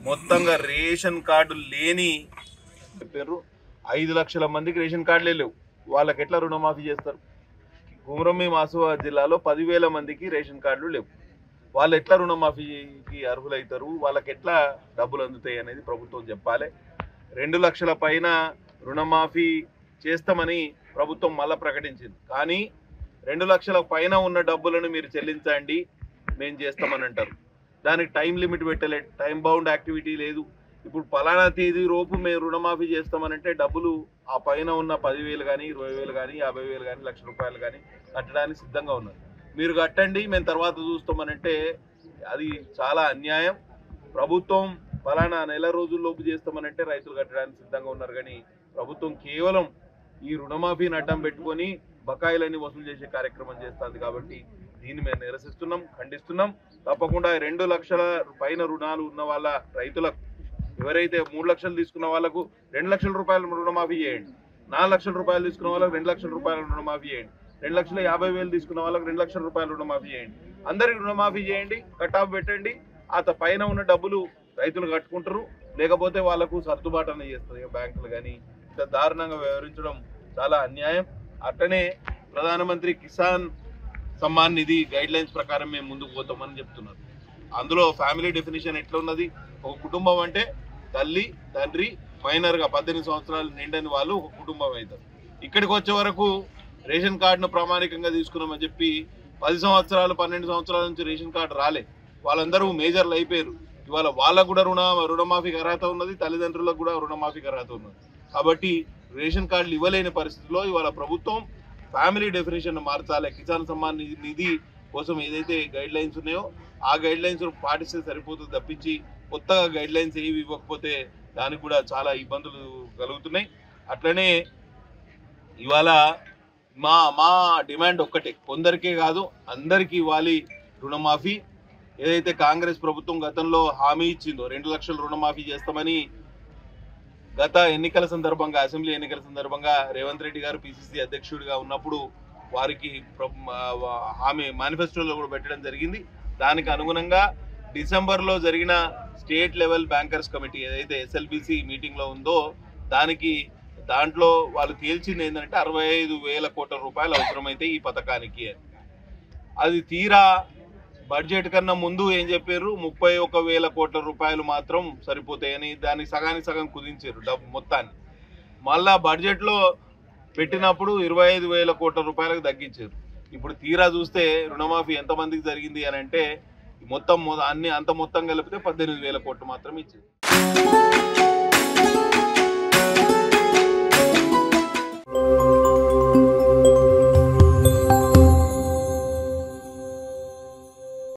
మొత్తంగా ration card లేని చెప్పారు ఐదు లక్షల మందికి రేషన్ కార్డులే లేవు వాళ్ళకి ఎట్లా రుణమాఫీ చేస్తారు కుమ్రమి మాసువా జిల్లాలో పదివేల మందికి రేషన్ కార్డులు లేవు వాళ్ళు ఎట్లా రుణమాఫీకి అర్హులవుతారు వాళ్ళకి ఎట్లా డబ్బులు అందుతాయి అనేది ప్రభుత్వం చెప్పాలి రెండు లక్షల పైన రుణమాఫీ చేస్తామని ప్రభుత్వం మళ్ళా ప్రకటించింది కానీ రెండు లక్షల పైన ఉన్న డబ్బులను మీరు చెల్లించండి మేము చేస్తామని అంటారు దానికి టైం లిమిట్ పెట్టలే టైం బౌండ్ యాక్టివిటీ లేదు ఇప్పుడు పలానా తేదీ లోపు మేము రుణమాఫీ చేస్తామనంటే డబ్బులు ఆ పైన ఉన్న పదివేలు కానీ ఇరవై వేలు కానీ యాభై వేలు కానీ లక్ష రూపాయలు కానీ కట్టడానికి సిద్ధంగా ఉన్నారు మీరు కట్టండి మేము తర్వాత చూస్తామనంటే అది చాలా అన్యాయం ప్రభుత్వం ఫలానా నెల రోజుల్లోపు చేస్తామనంటే రైతులు కట్టడానికి సిద్ధంగా ఉన్నారు కానీ ప్రభుత్వం కేవలం ఈ రుణమాఫీని అడ్డం పెట్టుకొని బకాయిలన్నీ వసూలు చేసే కార్యక్రమం చేస్తుంది కాబట్టి దీన్ని మేము నిరసిస్తున్నాం ఖండిస్తున్నాం తప్పకుండా ఈ రెండు లక్షల పైన రుణాలు ఉన్న వాళ్ళ రైతులకు ఎవరైతే మూడు లక్షలు తీసుకున్న వాళ్ళకు రెండు లక్షల రూపాయల రుణమాఫీ చేయండి నాలుగు లక్షల రూపాయలు తీసుకున్న వాళ్ళకి రెండు లక్షల రూపాయల రుణమాఫీ చేయండి రెండు లక్షల యాభై వేలు తీసుకున్న వాళ్ళకి రెండు లక్షల రూపాయల రుణమాఫీ చేయండి అందరికి రుణమాఫీ చేయండి కటాఫ్ పెట్టండి ఆ త- పైన ఉన్న డబ్బులు రైతులు కట్టుకుంటారు లేకపోతే వాళ్ళకు సర్దుబాటు అనేది చేస్తుంది ఇక బ్యాంకులు కానీ ఇంత దారుణంగా వ్యవహరించడం చాలా అన్యాయం అట్లనే ప్రధానమంత్రి కిసాన్ సమ్మాన్ నిధి గైడ్ లైన్స్ ప్రకారం మేము ముందుకు పోతామని చెప్తున్నారు అందులో ఫ్యామిలీ డెఫినేషన్ ఎట్లా ఉన్నది ఒక కుటుంబం అంటే తల్లి తండ్రి మైనర్ గా పద్దెనిమిది సంవత్సరాలు నిండని వాళ్ళు ఒక కుటుంబం అవుతారు ఇక్కడికి వచ్చే వరకు రేషన్ కార్డును ప్రామాణికంగా తీసుకున్నామని చెప్పి పది సంవత్సరాలు పన్నెండు సంవత్సరాల నుంచి రేషన్ కార్డు రాలే వాళ్ళందరూ మేజర్లు అయిపోయారు ఇవాళ వాళ్ళకు కూడా రుణ రుణమాఫీకి అర్హత ఉన్నది తల్లిదండ్రులకు కూడా రుణమాఫీకి అర్హత ఉన్నది కాబట్టి రేషన్ కార్డులు ఇవ్వలేని పరిస్థితిలో ఇవాళ ప్రభుత్వం ఫ్యామిలీ డెఫినేషన్ మార్చాలి కిసాన్ సమ్మాన్ నిధి- నిధి కోసం ఏదైతే గైడ్ లైన్స్ ఉన్నాయో ఆ గైడ్ లైన్స్ పాటిస్తే సరిపోతుంది తప్పించి కొత్తగా గైడ్ లైన్స్ ఏవి ఇవ్వకపోతే దానికి కూడా చాలా ఇబ్బందులు కలుగుతున్నాయి అట్లనే ఇవాళ మా మా డిమాండ్ ఒక్కటే కొందరికే కాదు అందరికీ ఇవ్వాలి రుణమాఫీ ఏదైతే కాంగ్రెస్ ప్రభుత్వం గతంలో హామీ ఇచ్చిందో రెండు లక్షల రుణమాఫీ చేస్తామని గత ఎన్నికల సందర్భంగా అసెంబ్లీ ఎన్నికల సందర్భంగా రేవంత్ రెడ్డి గారు పిసిసి అధ్యక్షుడిగా ఉన్నప్పుడు వారికి ప్ర- ఆ, హామీ మేనిఫెస్టోలో కూడా పెట్టడం జరిగింది దానికి అనుగుణంగా డిసెంబర్లో జరిగిన స్టేట్ లెవెల్ బ్యాంకర్స్ కమిటీ ఏదైతే ఎస్ఎల్బిసి మీటింగ్లో ఉందో దానికి దాంట్లో వాళ్ళు తేల్చింది ఏంటంటే అరవై ఐదు వేల కోట్ల రూపాయలు అవసరమైతే ఈ పథకానికి అని అది తీరా బడ్జెట్ కన్నా ముందు ఏం చెప్పారు ముప్పై ఒక వేల కోట్ల రూపాయలు మాత్రం సరిపోతాయని దానికి సగానికి సగం కుదించారు డబ్బు మొత్తాన్ని మళ్ళా బడ్జెట్లో పెట్టినప్పుడు ఇరవై ఐదు వేల కోట్ల రూపాయలకు తగ్గించారు ఇప్పుడు తీరా చూస్తే రుణమాఫీ ఎంతమందికి జరిగింది అని అంటే మొత్తం మొ- అన్ని అంత మొత్తం కలిపితే పద్దెనిమిది వేల కోట్లు మాత్రం ఇచ్చింది